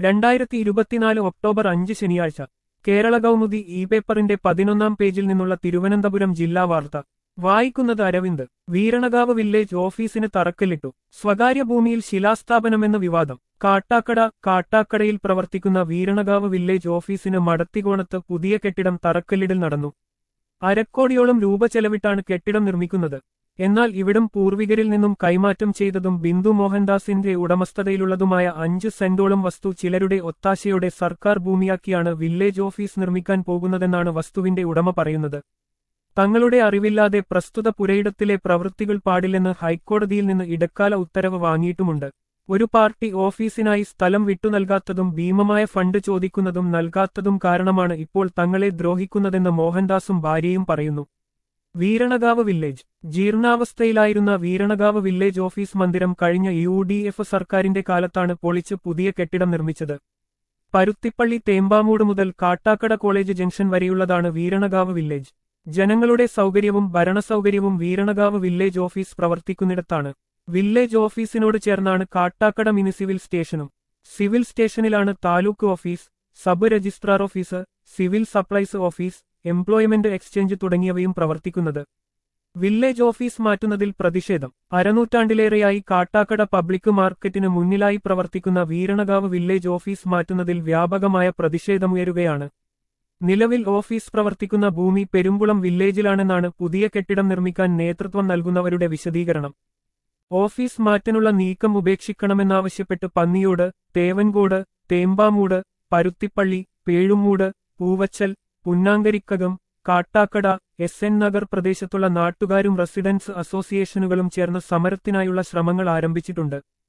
രണ്ടായിരത്തി ഇരുപത്തിനാല് ഒക്ടോബർ അഞ്ച് ശനിയാഴ്ച കേരള കൗമുദി ഇ പേപ്പറിന്റെ പതിനൊന്നാം പേജിൽ നിന്നുള്ള തിരുവനന്തപുരം ജില്ലാ വാർത്ത വായിക്കുന്നത് അരവിന്ദ് വീരണകാവ് വില്ലേജ് ഓഫീസിന് തറക്കല്ലിട്ടു സ്വകാര്യ ഭൂമിയിൽ ശിലാസ്ഥാപനമെന്ന വിവാദം കാട്ടാക്കട കാട്ടാക്കടയിൽ പ്രവർത്തിക്കുന്ന വീരണകാവ് വില്ലേജ് ഓഫീസിന് മടത്തികോണത്ത് പുതിയ കെട്ടിടം തറക്കല്ലിടൽ നടന്നു അരക്കോടിയോളം രൂപ ചെലവിട്ടാണ് കെട്ടിടം നിർമ്മിക്കുന്നത് എന്നാൽ ഇവിടം പൂർവികരിൽ നിന്നും കൈമാറ്റം ചെയ്തതും ബിന്ദു മോഹൻദാസിന്റെ ഉടമസ്ഥതയിലുള്ളതുമായ അഞ്ച് സെന്റോളം വസ്തു ചിലരുടെ ഒത്താശയോടെ സർക്കാർ ഭൂമിയാക്കിയാണ് വില്ലേജ് ഓഫീസ് നിർമ്മിക്കാൻ പോകുന്നതെന്നാണ് വസ്തുവിന്റെ ഉടമ പറയുന്നത് തങ്ങളുടെ അറിവില്ലാതെ പ്രസ്തുത പുരയിടത്തിലെ പ്രവൃത്തികൾ പാടില്ലെന്ന് ഹൈക്കോടതിയിൽ നിന്ന് ഇടക്കാല ഉത്തരവ് വാങ്ങിയിട്ടുമുണ്ട് ഒരു പാർട്ടി ഓഫീസിനായി സ്ഥലം വിട്ടുനൽകാത്തതും ഭീമമായ ഫണ്ട് ചോദിക്കുന്നതും നൽകാത്തതും കാരണമാണ് ഇപ്പോൾ തങ്ങളെ ദ്രോഹിക്കുന്നതെന്ന് മോഹൻദാസും ഭാര്യയും പറയുന്നു വീരണകാവ് വില്ലേജ് ജീർണാവസ്ഥയിലായിരുന്ന വീരണകാവ് വില്ലേജ് ഓഫീസ് മന്ദിരം കഴിഞ്ഞ യു ഡി എഫ് സർക്കാരിന്റെ കാലത്താണ് പൊളിച്ച് പുതിയ കെട്ടിടം നിർമ്മിച്ചത് പരുത്തിപ്പള്ളി തേമ്പാമൂട് മുതൽ കാട്ടാക്കട കോളേജ് ജംഗ്ഷൻ വരെയുള്ളതാണ് വീരണകാവ് വില്ലേജ് ജനങ്ങളുടെ സൗകര്യവും ഭരണസൗകര്യവും വീരണകാവ് വില്ലേജ് ഓഫീസ് പ്രവർത്തിക്കുന്നിടത്താണ് വില്ലേജ് ഓഫീസിനോട് ചേർന്നാണ് കാട്ടാക്കട മുനിസിപ്പൽ സ്റ്റേഷനും സിവിൽ സ്റ്റേഷനിലാണ് taluk office sub registrar office civil supplies office employment exchange തുടങ്ങിയവയും പ്രവർത്തിക്കുന്നത് വില്ലേജ് ഓഫീസ് മാറ്റുന്നതിൽ പ്രതിഷേധം അരനൂറ്റാണ്ടിലേറെയായി കാട്ടാക്കട പബ്ലിക് മാർക്കറ്റിന് മുന്നിലായി പ്രവർത്തിക്കുന്ന വീരണകാവ് വില്ലേജ് ഓഫീസ് മാറ്റുന്നതിൽ വ്യാപകമായ പ്രതിഷേധമുയരുകയാണ് നിലവിൽ ഓഫീസ് പ്രവർത്തിക്കുന്ന ഭൂമി പെരുമ്പുളം വില്ലേജിലാണെന്നാണ് പുതിയ കെട്ടിടം നിർമ്മിക്കാൻ നേതൃത്വം നൽകുന്നവരുടെ വിശദീകരണം ഓഫീസ് മാറ്റാനുള്ള നീക്കം ഉപേക്ഷിക്കണമെന്നാവശ്യപ്പെട്ട് പന്നിയോട് തേവൻകോട് തേമ്പാമൂട് പരുത്തിപ്പള്ളി പേഴുമൂട് പൂവച്ചൽ പുന്നാങ്കരിക്കകം കാട്ടാക്കട എസ് എൻ നഗർ പ്രദേശത്തുള്ള നാട്ടുകാരും റെസിഡൻസ് അസോസിയേഷനുകളും ചേർന്ന് സമരത്തിനായുള്ള ശ്രമങ്ങൾ ആരംഭിച്ചിട്ടുണ്ട്